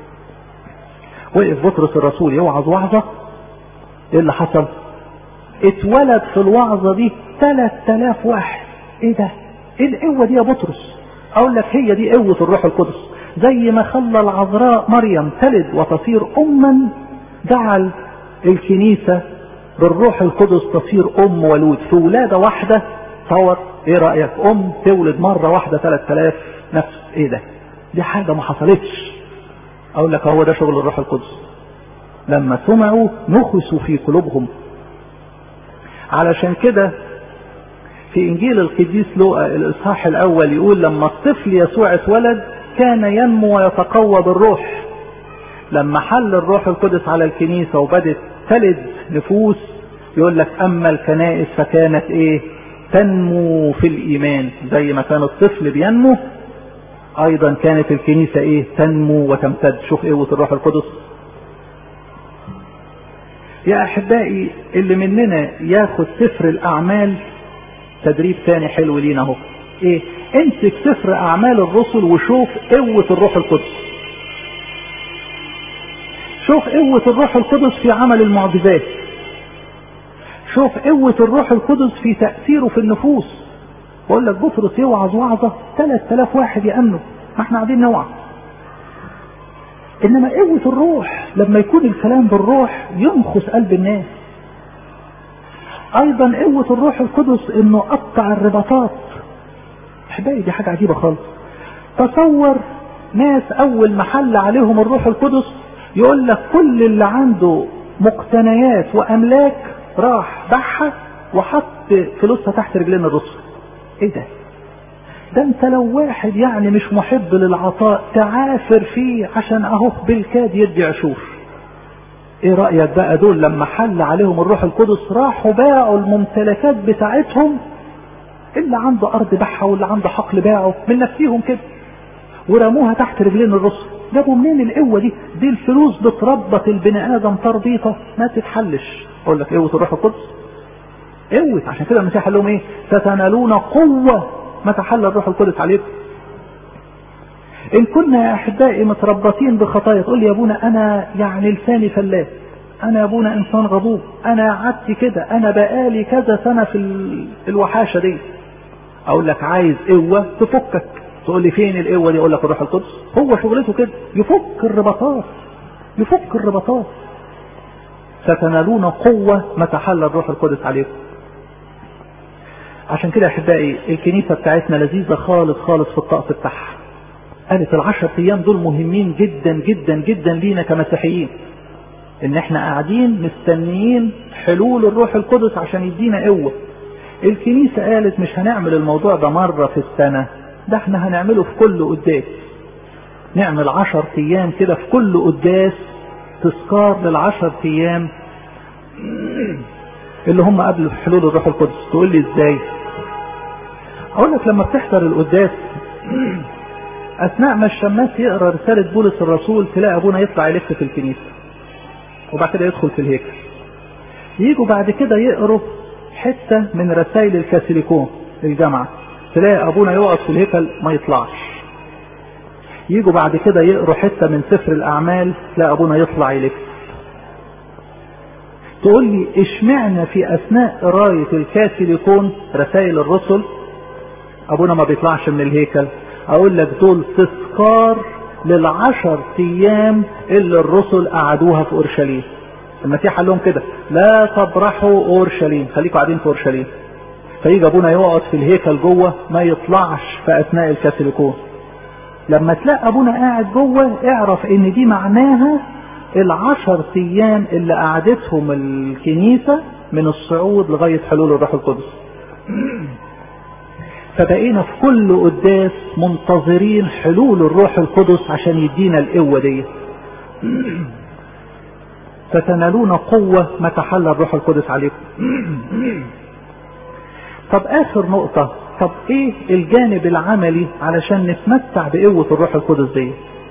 وقف بطرس الرسول يوعظ وعظة ايه اللي حصل اتولد في الوعظة دي 3000 واحد ايه ده ايه القوة دي يا بطرس اقول لك هي دي قوة الروح القدس زي ما خلى العذراء مريم تلد وتصير اما جعل الكنيسة بالروح القدس تصير ام ولود في ولادة واحدة تصور ايه رأيك ام تولد مرة واحدة 3000 نفس ايه ده دي حاجة ما حصلتش اقول لك هو ده شغل الروح القدس لما سمعوا نخسوا في قلوبهم علشان كده في انجيل القديس لوقا الاصحاح الاول يقول لما الطفل يسوع اتولد كان ينمو ويتقوى بالروح لما حل الروح القدس على الكنيسة وبدت تلد نفوس يقول لك اما الكنائس فكانت ايه تنمو في الايمان زي ما كان الطفل بينمو ايضا كانت الكنيسة ايه تنمو وتمتد شوف قوة الروح القدس يا احبائي اللي مننا ياخد سفر الاعمال تدريب تاني حلو لينا اهو ايه امسك سفر اعمال الرسل وشوف قوة الروح القدس شوف قوة الروح القدس في عمل المعجزات شوف قوة الروح القدس في تأثيره في النفوس بقول لك بطرس يوعظ وعظة 3000 واحد يأمنوا ما احنا قاعدين نوعظ انما قوة الروح لما يكون الكلام بالروح ينخس قلب الناس ايضا قوة الروح القدس انه قطع الرباطات احبائي دي حاجة عجيبة خالص تصور ناس اول ما حل عليهم الروح القدس يقول لك كل اللي عنده مقتنيات واملاك راح باعها وحط فلوسها تحت رجلين الرسل ايه ده ده انت لو واحد يعني مش محب للعطاء تعافر فيه عشان اهو بالكاد يدي عشور ايه رأيك بقى دول لما حل عليهم الروح القدس راحوا باعوا الممتلكات بتاعتهم اللي عنده ارض باعها واللي عنده حقل باعه من نفسيهم كده ورموها تحت رجلين الرسل جابوا منين القوة دي دي الفلوس بتربط البني ادم تربيطة ما تتحلش اقول لك قوة الروح القدس قوة عشان كده المسيح قال لهم ايه ستنالون قوة متى حل الروح القدس عليكم ان كنا يا احبائي متربطين بخطايا تقول لي يا ابونا انا يعني لساني فلاس انا يا ابونا انسان غضوب انا قعدت كده انا بقالي كذا سنه في الوحاشه دي اقول لك عايز قوه تفكك تقول لي فين القوه دي اقول لك الروح القدس هو شغلته كده يفك الرباطات يفك الرباطات ستنالون قوه متى حل الروح القدس عليكم عشان كده احبائي الكنيسه بتاعتنا لذيذه خالص خالص في الطقس بتاعها قالت العشر ايام دول مهمين جدا جدا جدا لينا كمسيحيين ان احنا قاعدين مستنيين حلول الروح القدس عشان يدينا قوه الكنيسه قالت مش هنعمل الموضوع ده مره في السنه ده احنا هنعمله في كل قداس نعمل عشر ايام كده في كل قداس تذكار للعشر ايام اللي هم قبل حلول الروح القدس تقول لي ازاي اقول لك لما بتحضر القداس اثناء ما الشماس يقرا رساله بولس الرسول تلاقي ابونا يطلع يلف في الكنيسه وبعد كده يدخل في الهيكل يجوا بعد كده يقروا حته من رسائل الكاثوليكون الجامعه تلاقي ابونا يقعد في الهيكل ما يطلعش يجوا بعد كده يقروا حته من سفر الاعمال تلاقي ابونا يطلع يلف تقول لي اشمعنى في اثناء قرايه الكاثوليكون رسائل الرسل ابونا ما بيطلعش من الهيكل اقول لك دول تذكار للعشر ايام اللي الرسل قعدوها في اورشليم المسيح قال لهم كده لا تبرحوا اورشليم خليكم قاعدين في اورشليم فيجي ابونا يقعد في الهيكل جوه ما يطلعش في اثناء الكاثوليكون لما تلاقي ابونا قاعد جوه اعرف ان دي معناها العشر ايام اللي قعدتهم الكنيسة من الصعود لغاية حلول الروح القدس فبقينا في كل قداس منتظرين حلول الروح القدس عشان يدينا القوة دي فتنالون قوة متى حل الروح القدس عليكم طب اخر نقطة طب ايه الجانب العملي علشان نتمتع بقوة الروح القدس دي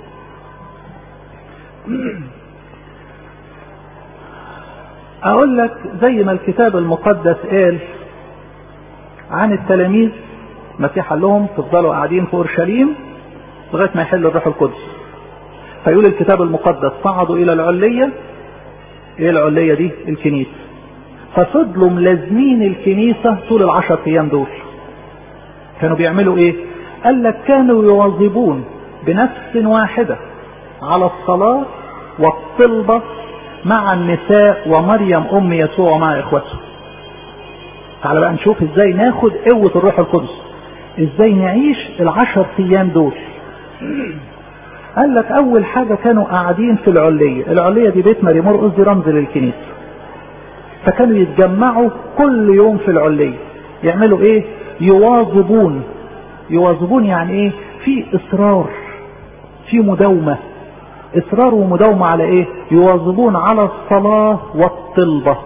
اقول لك زي ما الكتاب المقدس قال عن التلاميذ المسيح قال لهم تفضلوا قاعدين في اورشليم لغايه ما يحل الروح القدس فيقول الكتاب المقدس صعدوا الى العليه ايه العليه دي الكنيسه ففضلوا ملازمين الكنيسه طول العشر ايام دول كانوا بيعملوا ايه قال لك كانوا يواظبون بنفس واحده على الصلاه والطلبه مع النساء ومريم ام يسوع ومع اخوته تعال بقى نشوف ازاي ناخد قوة الروح القدس ازاي نعيش العشر ايام دول قال لك اول حاجة كانوا قاعدين في العلية العلية دي بيت ماري مرقس دي رمز للكنيسة فكانوا يتجمعوا كل يوم في العلية يعملوا ايه يواظبون يواظبون يعني ايه في اصرار في مداومة اصرار ومداومة على ايه يواظبون على الصلاة والطلبة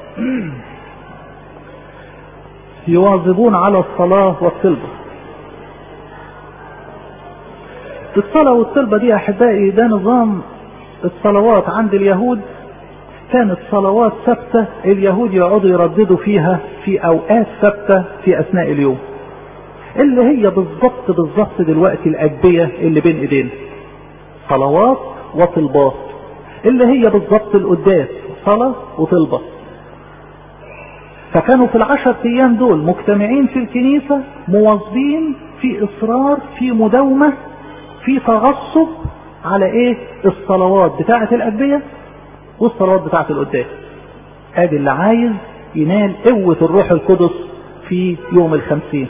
يواظبون على الصلاة والطلبة الصلاة والطلبة دي أحبائي ده نظام الصلوات عند اليهود كانت صلوات ثابتة اليهود يقعدوا يرددوا فيها في أوقات ثابتة في أثناء اليوم اللي هي بالظبط بالظبط دلوقتي الأجبية اللي بين إيدينا صلوات وطلبات اللي هي بالظبط القداس صلاة وطلبة فكانوا في العشر ايام دول مجتمعين في الكنيسة مواظبين في اصرار في مداومة في تغصب على ايه الصلوات بتاعة الادبية والصلوات بتاعة القداس ادي اللي عايز ينال قوة الروح القدس في يوم الخمسين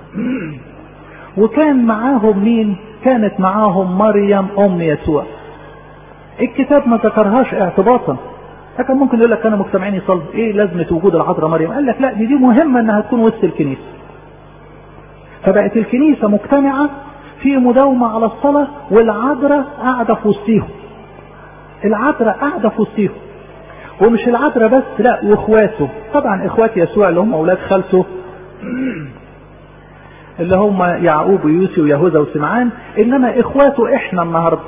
وكان معاهم مين كانت معاهم مريم ام يسوع الكتاب ما ذكرهاش اعتباطا لكن ممكن يقول لك كانوا مجتمعين يصلوا ايه لازمه وجود العذراء مريم قال لك لا دي دي مهمه انها تكون وسط الكنيسه فبقت الكنيسه مجتمعه في مداومه على الصلاه والعذراء قاعده في وسطيهم العذراء قاعده في وسطيهم ومش العذراء بس لا واخواته طبعا اخوات يسوع اللي هم اولاد خالته اللي هم يعقوب ويوسف ويهوذا وسمعان انما اخواته احنا النهارده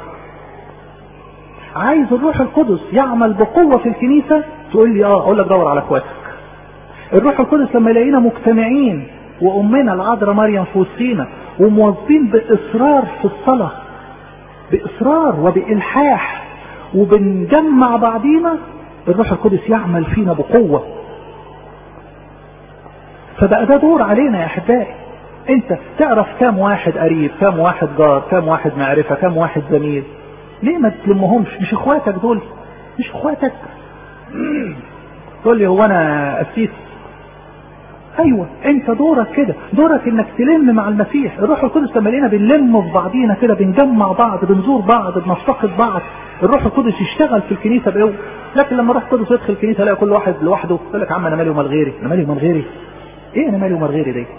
عايز الروح القدس يعمل بقوه في الكنيسه تقول لي اه اقول لك دور على اخواتك الروح القدس لما يلاقينا مجتمعين وامنا العذراء مريم في وسطينا ومواظبين باصرار في الصلاه باصرار وبالحاح وبنجمع بعضينا الروح القدس يعمل فينا بقوه فبقى ده دور علينا يا احبائي انت تعرف كام واحد قريب كام واحد جار كام واحد معرفه كام واحد زميل ليه ما تلمهمش مش اخواتك دول مش اخواتك تقول لي هو انا قسيس ايوه انت دورك كده دورك انك تلم مع المسيح الروح القدس لما لقينا بنلم في بعضينا كده بنجمع بعض بنزور بعض بنفتقد بعض الروح القدس يشتغل في الكنيسه بقوه لكن لما الروح القدس يدخل الكنيسه يلاقي كل واحد لوحده يقول لك يا عم انا مالي ومال غيري انا مالي ومال غيري ايه انا مالي ومال غيري دي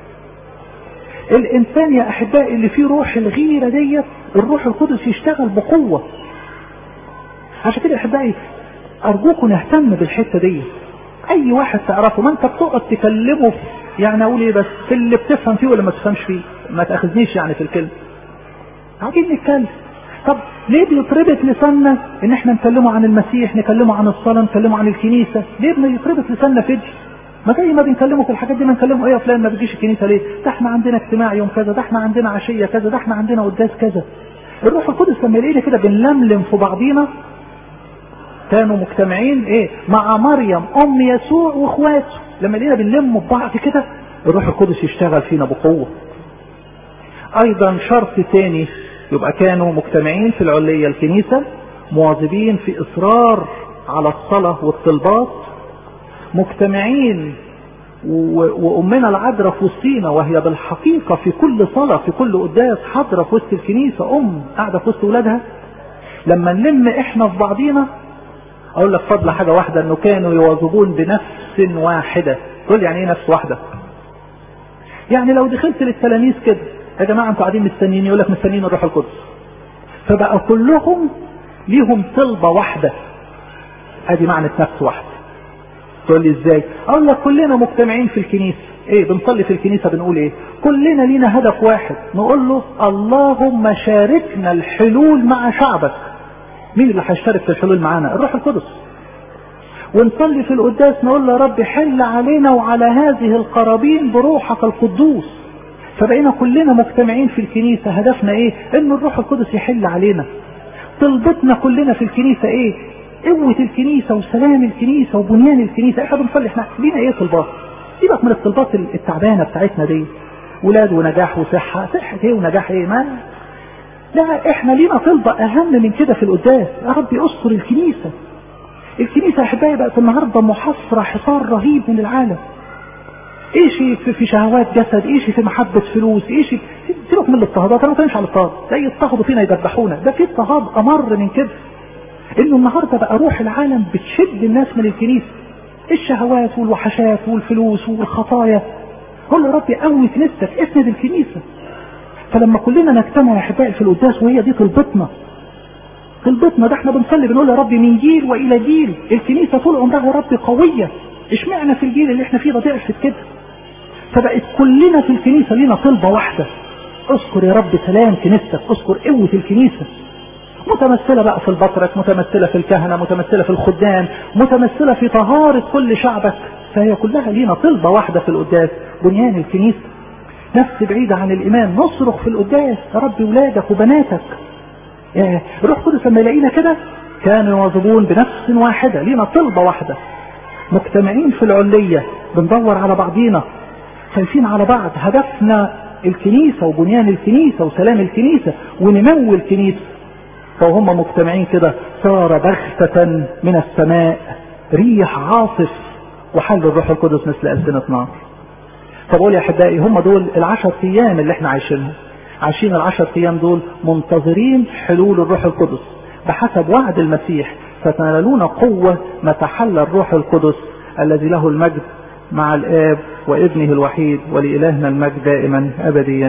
الانسان يا احبائي اللي فيه روح الغيره ديت الروح القدس يشتغل بقوه عشان كده يا احبائي ارجوكم نهتم بالحته دي اي واحد تعرفه ما انت بتقعد تكلمه يعني اقول ايه بس في اللي بتفهم فيه ولا ما تفهمش فيه ما تاخذنيش يعني في الكلمه عايزين نتكلم طب ليه بيتربط لساننا ان احنا نكلمه عن المسيح نكلمه عن الصلاه نكلمه عن الكنيسه ليه بيتربط لساننا في دي ما زي ما بنكلمه في الحاجات دي ما نكلمه ايه يا فلان ما بتجيش الكنيسه ليه؟ ده احنا عندنا اجتماع يوم كذا، ده احنا عندنا عشيه كذا، ده احنا عندنا قداس كذا. الروح القدس لما يلاقينا كده بنلملم في بعضينا كانوا مجتمعين ايه؟ مع مريم ام يسوع واخواته، لما يلاقينا بنلم في بعض كده الروح القدس يشتغل فينا بقوه. ايضا شرط ثاني يبقى كانوا مجتمعين في العليه الكنيسه مواظبين في اصرار على الصلاه والطلبات مجتمعين وامنا العذراء في وسطينا وهي بالحقيقه في كل صلاه في كل قداس حاضره في وسط الكنيسه ام قاعده في وسط اولادها لما نلم احنا في بعضينا اقول لك فضل حاجه واحده انه كانوا يواظبون بنفس واحده تقول يعني ايه نفس واحده يعني لو دخلت للتلاميذ كده يا جماعه انتوا قاعدين مستنيين يقول لك مستنيين الروح القدس فبقى كلهم ليهم طلبه واحده ادي معنى نفس واحده تقول لي ازاي اقول لك كلنا مجتمعين في الكنيسه ايه بنصلي في الكنيسه بنقول ايه كلنا لينا هدف واحد نقول له اللهم شاركنا الحلول مع شعبك مين اللي هيشترك في الحلول معانا الروح القدس ونصلي في القداس نقول له يا رب حل علينا وعلى هذه القرابين بروحك القدوس فبقينا كلنا مجتمعين في الكنيسة هدفنا ايه ان الروح القدس يحل علينا طلبتنا كلنا في الكنيسة ايه قوة الكنيسة وسلام الكنيسة وبنيان الكنيسة احنا بنصلي احنا لينا ايه طلبات سيبك من الطلبات التعبانة بتاعتنا دي ولاد ونجاح وصحة صحة ايه ونجاح ايه ما لا احنا لينا طلبة اهم من كده في القداس يا رب استر الكنيسة الكنيسة يا احبائي بقت النهاردة محاصرة حصار رهيب من العالم ايش في, في شهوات جسد ايش في محبة فلوس ايش سيبك من الاضطهادات انا ما بتكلمش على الاضطهاد ده يضطهدوا فينا يذبحونا ده في اضطهاد امر من كده انه النهارده بقى روح العالم بتشد الناس من الكنيسة الشهوات والوحشات والفلوس والخطايا قول يا رب قوي كنيستك اسند الكنيسة فلما كلنا نجتمع يا احبائي في القداس وهي دي طلبتنا طلبتنا ده احنا بنصلي بنقول يا رب من جيل والى جيل الكنيسه طول عمرها يا رب قويه اشمعنى في الجيل اللي احنا فيه ده ضعفت كده فبقت كلنا في الكنيسه لينا طلبه واحده اذكر يا رب سلام كنيستك اذكر قوه الكنيسه متمثله بقى في البطرك متمثله في الكهنه متمثله في الخدام متمثله في طهاره كل شعبك فهي كلها لينا طلبه واحده في القداس بنيان الكنيسه نفس بعيده عن الايمان نصرخ في القداس يا رب ولادك وبناتك يا روح قدس لما يلاقينا كده كانوا يواظبون بنفس واحدة لينا طلبة واحدة مجتمعين في العلية بندور على بعضينا خايفين على بعض هدفنا الكنيسة وبنيان الكنيسة وسلام الكنيسة ونمو الكنيسة فهم مجتمعين كده صار بغتة من السماء ريح عاصف وحل الروح القدس مثل ألسنة نار فبقول يا أحبائي هم دول العشر أيام اللي احنا عايشينهم عايشين العشر ايام دول منتظرين حلول الروح القدس بحسب وعد المسيح ستنالون قوة متى حل الروح القدس الذي له المجد مع الآب وابنه الوحيد ولإلهنا المجد دائما أبديا